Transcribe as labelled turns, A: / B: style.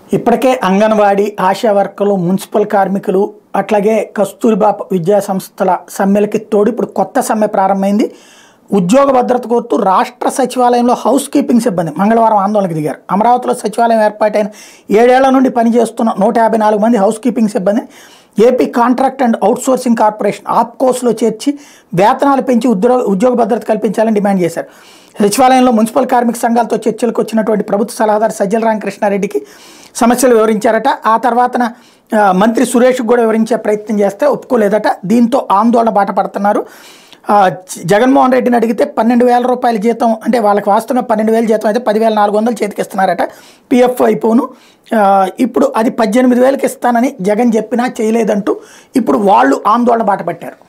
A: ఇప్పటికే అంగన్వాడీ ఆశా వర్కర్లు మున్సిపల్ కార్మికులు అట్లాగే కస్తూరిబా విద్యా సంస్థల సమ్మెలకి తోడు ఇప్పుడు కొత్త సమ్మె ప్రారంభమైంది ఉద్యోగ భద్రత కోరుతూ రాష్ట్ర సచివాలయంలో హౌస్ కీపింగ్ సిబ్బంది మంగళవారం ఆందోళనకు దిగారు అమరావతిలో సచివాలయం ఏర్పాటైన ఏడేళ్ల నుండి పనిచేస్తున్న నూట యాభై నాలుగు మంది హౌస్ కీపింగ్ సిబ్బంది AP contract and outsourcing corporation ఆప్కోస్లో చేర్చి వేతనాలు పెంచి ఉద్యోగ ఉద్యోగ భద్రత కల్పించాలని డిమాండ్ చేశారు సచివాలయంలో మున్సిపల్ కార్మిక సంఘాలతో చర్చలకు వచ్చినటువంటి ప్రభుత్వ సలహాదారు సజ్జల రామకృష్ణారెడ్డికి సమస్యలు వివరించారట ఆ తర్వాతన ఆ, మంత్రి సురేష్ కూడా వివరించే ప్రయత్నం చేస్తే ఒప్పుకోలేదట దీంతో ఆందోళన బాట పడుతున్నారు ఆ, జ- జగన్మోహన్ రెడ్డిని అడిగితే పన్నెండు వేల రూపాయల జీతం అంటే వాళ్ళకి వాస్తవంగా పన్నెండు వేల జీతం అయితే పదివేల నాలుగు వందలు చేతికి ఇస్తున్నారట పిఎఫ్ అయిపోను ఆ, ఇప్పుడు అది పద్దెనిమిది వేలకి ఇస్తానని జగన్ చెప్పినా చేయలేదంటూ ఇప్పుడు వాళ్ళు ఆందోళన బాట పట్టారు